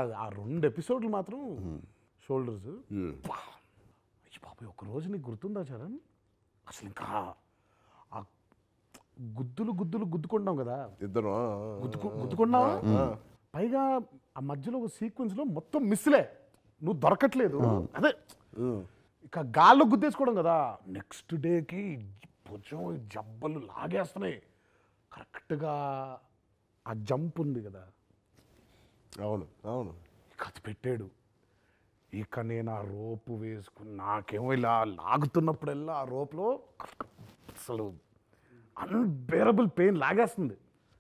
ఆ రెండు ఎపిసోడ్లు మాత్రం షోల్డర్స్ ఉమ్. అయ్యి బాబాయ్ ఒక రోజు నీకు గుర్తుందా చరణ్ అసలు ఇంకా ఆ గుద్దులు గుద్దులు గుద్దుకుంటాం కదా ఇద్దరు ఆ, గుద్దుకు గుద్దుకున్నావా పైగా ఆ మధ్యలో ఒక సీక్వెన్స్ లో మొత్తం మిస్లే నువ్వు దొరకట్లేదు అదే ఉమ్. ఇక గాల్లో గుద్దేసుకోవడం కదా నెక్స్ట్ డేకి భుజం ఈ జబ్బలు లాగేస్తున్నాయి కరెక్ట్గా ఆ జంప్ ఉంది కదా అవును అవును ఇక అది పెట్టాడు ఇక నేను ఆ రోపు వేసుకుని నాకేమో ఇలా లాగుతున్నప్పుడల్లా ఆ రోప్లో అసలు అన్బేరబుల్ పెయిన్ లాగేస్తుంది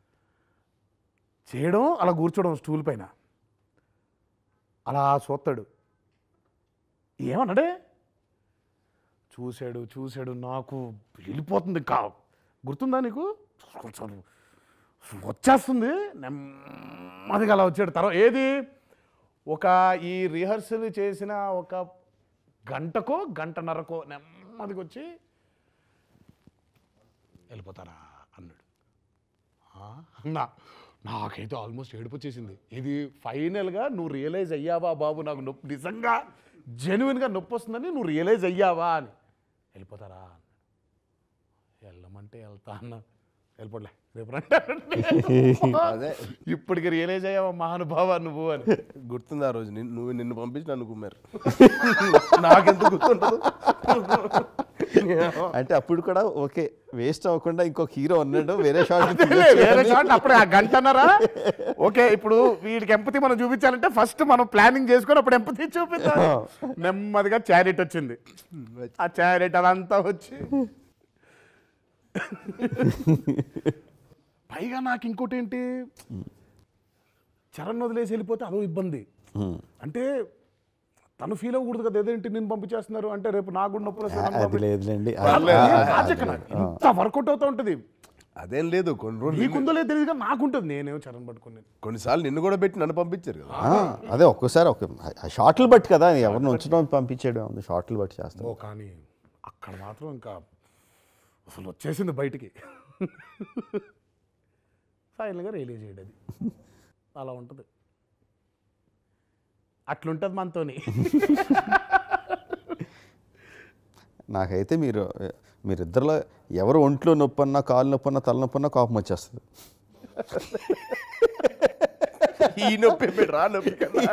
చేయడం అలా కూర్చోవడం స్టూల్ పైన అలా చూస్తాడు ఏమన్నాడే చూశాడు చూశాడు నాకు వెళ్ళిపోతుంది ఇంకా గుర్తుందా నీకు కొంచెం వచ్చేస్తుంది నెమ్మదిగా అలా వచ్చాడు తర్వాత ఏది ఒక ఈ రిహర్సల్ చేసిన ఒక గంటకో గంటన్నరకో నెమ్మదిగా వచ్చి వెళ్ళిపోతారా అన్నాడు "ఆ?" నా నాకైతే ఆల్మోస్ట్ ఏడుపు వచ్చేసింది ఇది ఫైనల్గా నువ్వు రియలైజ్ అయ్యావా బాబు నాకు నొప్పి నిజంగా జెన్యున్గా నొప్పి వస్తుందని నువ్వు రియలైజ్ అయ్యావా అని వెళ్ళిపోతారా అన్నాడు వెళ్ళమంటే వెళ్తా అన్న వెళ్ళిపోలే రేపు రండి అదే ఇప్పటికి రియలైజ్ అయ్యావా మహానుభావ నువ్వు అని గుర్తుంది ఆ రోజు నిన్ను- నువ్వు నిన్ను పంపించి నన్ను కుమ్మారు నాకెంత గుర్తుండదు అంటే అప్పుడు కూడా ఓకే వేస్ట్ అవ్వకుండా ఇంకొక హీరో ఉన్నాడు వేరే షాట్ అదేలే, వేరే షాట్ అప్పుడే ఆ గంటన్నరా ఓకే ఇప్పుడు వీడికి ఎంపతి మనం చూపించాలంటే ఫస్ట్ మనం ప్లానింగ్ చేసుకొని అప్పుడు ఎంపతి చూపిద్దాం నెమ్మదిగా చారిట్ వచ్చింది ఆ చారిట్ అదంతా వచ్చి పైగా నాకు ఇంకోటి ఏంటి చరణ్ వదిలేసి వెళ్ళిపోతే అదో ఇబ్బంది అంటే తను ఫీల్ అవ్వకూడదు కదా ఏదేంటి నేను పంపించేస్తున్నారు అంటే రేపు నాకు కూడా నొప్పులు వస్తాయి, నన్ను అది పంపి- లేదులేండి అదే లాజిక్ నాకు. ఇంత వర్కౌట్ అవుతూ ఉంటుంది అదేం లేదు కొన్ని రోజులు నీకుందో లేదు తెలియదు కానీ నాకుంటుంది నేనేమో చరణ్ పట్టుకుని కొన్నిసార్లు నిన్ను కూడా పెట్టి నన్ను పంపించారు కదా ఆ, అదే ఒక్కసారి ఒక ఆ షార్ట్లు బట్టి కదా ఎవరిని ఉంచడం పంపించేయడం ఉంది షార్ట్లు బట్టి చేస్తాం ఓ కానీ అక్కడ మాత్రం ఇంకా అసలు వచ్చేసింది బయటికి ఫైనల్గా రిలీజ్ చేయడం అది అలా ఉంటుంది అట్లుంటుంది మనతోని నాకైతే మీరు మీరిద్దరిలో ఎవరు ఒంట్లో నొప్పి అన్నా కాలు నొప్పి అన్నా తల నొప్పి అన్నా కోపం వచ్చేస్తుంది ఈ నొప్పి పెట్టి రా నొప్పి కదా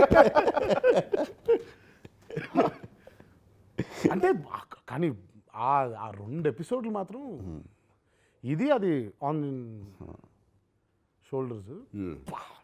అంటే ఆ- కానీ ఆ ఆ రెండు ఎపిసోడ్లు మాత్రం ఇది అది ఆన్ షోల్డర్స్ ఉమ్.